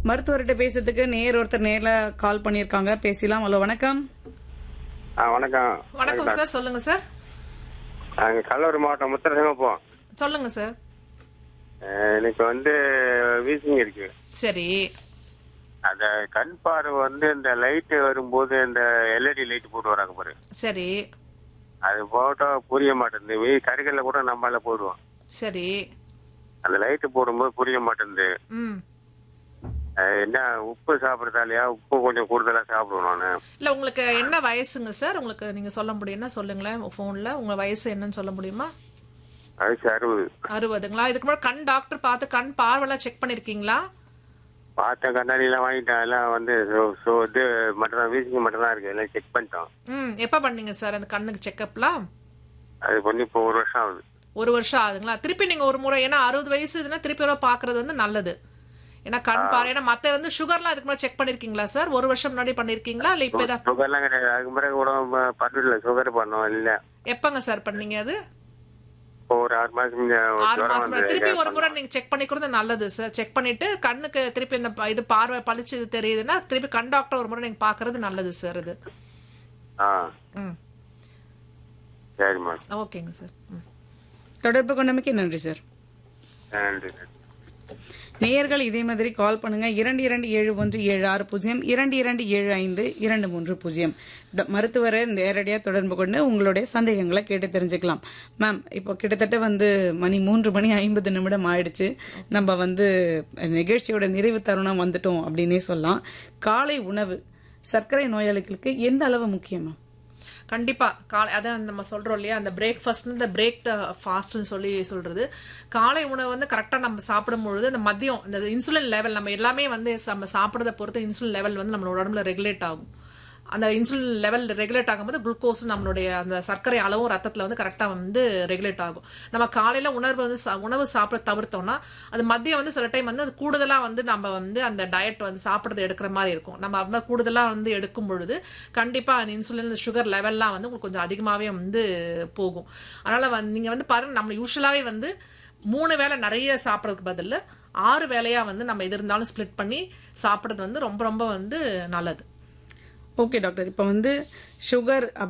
மருத்துவர்கிட்ட பேசுறதுக்கு நேர் ஒருத்தர் நேர்ல கால் பண்ணிருக்காங்க பேசலாம் ஹலோ வணக்கம் ஆ வணக்கம் வணக்கம் சார் சொல்லுங்க சார் நாங்க கல்லூரி மாவட்டம் முத்திரசிங்கப்போம் சொல்லுங்க சார் எனக்கு வந்து வீசிங் இருக்கு சரி அந்த கண் பார்வை வந்து இந்த லைட் வரும்போது இந்த எல்இடி லைட் போட்டு வராங்க பாரு சரி அது போட்டா புரிய மாட்டேங்குது வீ கருகல்ல கூட நம்மளால போடுவோம் சரி அந்த லைட் போடும்போது புரிய மாட்டேங்குது ம் அஹ் என்ன உப்பு சாப்பிடறதாலயா உப்பு கொஞ்சம் கூடுதலா சாப்பிடுவோம் நானு இல்ல உங்களுக்கு என்ன வயசுங்க சார் உங்களுக்கு நீங்க சொல்ல முடியும்னா சொல்லுங்களேன் போன்ல உங்க வயசு என்னன்னு சொல்ல முடியுமா வயசு அறுபது அறுபதுங்களா இதுக்கு முன்னாடி கண் டாக்டர் பார்த்து கண் பார்வைலாம் செக் பண்ணிருக்கீங்களா பார்த்த கண்ணாடி எல்லாம் வாங்கிட்டேன் எல்லாம் வந்து so- so இது மட்டும் தான் வீசிங் மட்டும் தான் இருக்கு எல்லாம் செக் பண்ணிட்டோம் ம் எப்ப பண்ணீங்க சார் அந்த கண்ணுக்கு செக்அப்லாம் அது பண்ணி இப்போ ஒரு வருஷம் ஆகுது ஒரு வருஷம் ஆகுதுங்களா திருப்பி நீங்க ஒரு முறை ஏன்னா அறுபது வயசு இதுன்னா திருப்பி ஒரு பாக்குறது வந்து நல்லது ஏன்னா கண் பாரு ஏன்னா மத்த வந்து சுகர்லாம் அதுக்கு முன்னாடி செக் பண்ணிருக்கீங்களா சார் ஒரு வருஷம் முன்னாடி பண்ணிருக்கீங்களா இல்ல இப்பதான் சுகர்லாம் கிடையாது அதுக்கு பிறகு கூட பட்டுல சுகர் பண்ணோம் இல்ல எப்பங்க சார் பண்ணீங்க அது இப்போ ஒரு ஆறு மாசம் முன்ன ஒரு ஆறு ஜுரம் மாசம் வந்து திருப்பி ஒரு முறை நீங்க செக் பண்ணிக்கிறது நல்லது சார் செக் பண்ணிட்டு கண்ணுக்கு திருப்பி இந்த ப- இது பார்வை பளிச்சு இது தெரியுதுன்னா திருப்பி கண் டாக்டர் ஒரு முறை நீங்க பாக்குறது நல்லது சார் இது ஆ ம் சரிம்மா ஓகேங்க சார் ம் தொடர்பு கொண்டமைக்கு நன்றி சார் நன்றி நேயர்கள் இதே மாதிரி கால் பண்ணுங்க இரண்டு இரண்டு ஏழு ஒன்று ஏழு ஆறு பூஜ்ஜியம் இரண்டு இரண்டு ஏழு ஐந்து இரண்டு மூன்று பூஜ்ஜியம் ட- மருத்துவரை நேரடியாக தொடர்பு கொண்டு உங்களுடைய சந்தேகங்களை கேட்டு தெரிஞ்சுக்கலாம் மேம் இப்போ கிட்டத்தட்ட வந்து மணி மூன்று மணி ஐம்பது நிமிடம் ஆயிடுச்சு நம்ம வந்து நிகழ்ச்சியோட நிறைவு தருணம் வந்துட்டோம் அப்படின்னே சொல்லலாம் காலை உணவு சர்க்கரை நோயாளிகளுக்கு எந்த அளவு முக்கியம் மேம் கண்டிப்பா காலை அதான் நம்ம சொல்றோம் இல்லையா அந்த பிரேக்ஃபாஸ்ட் இந்த பிரேக் த ஃபாஸ்ட்னு சொல்லி சொல்றது காலை உணவு வந்து கரெக்டா நம்ம சாப்பிடும் பொழுது இந்த மதியம் இந்த இன்சுலின் லெவல் நம்ம எல்லாமே வந்து நம்ம சாப்பிடுறத பொறுத்து இன்சுலின் லெவல் வந்து நம்மளோட உடம்புல ரெகுலேட் ஆகும் அந்த இன்சுலின் லெவல் ரெகுலேட் ஆகும்போது குளுக்கோஸ் நம்மளுடைய அந்த சர்க்கரை அளவும் ரத்தத்துல வந்து கரெக்டா வந்து ரெகுலேட் ஆகும் நம்ம காலையில உணர்வு வந்து சா- உணவு சாப்பிட தவிர்த்தோம்னா அது மதியம் வந்து சில டைம் வந்து அது கூடுதலா வந்து நம்ம வந்து அந்த டயட் வந்து சாப்பிடுறது எடுக்கிற மாதிரி இருக்கும் நம்ம அந்த கூடுதலா வந்து எடுக்கும் பொழுது கண்டிப்பா அந்த இன்சுலின் சுகர் லெவல்லாம் வந்து உங்களுக்கு கொஞ்சம் அதிகமாவே வந்து போகும் அதனால வந்து நீங்க வந்து பாருங்க நம்ம யூஸ்வலாவே வந்து மூணு வேளை நிறைய சாப்பிட்றதுக்கு பதில்ல ஆறு வேளையா வந்து நம்ம எது இருந்தாலும் ஸ்ப்ளிட் பண்ணி சாப்பிடுறது வந்து ரொம்ப ரொம்ப வந்து நல்லது ஓகே டாக்டர் இப்போ வந்து சுகர்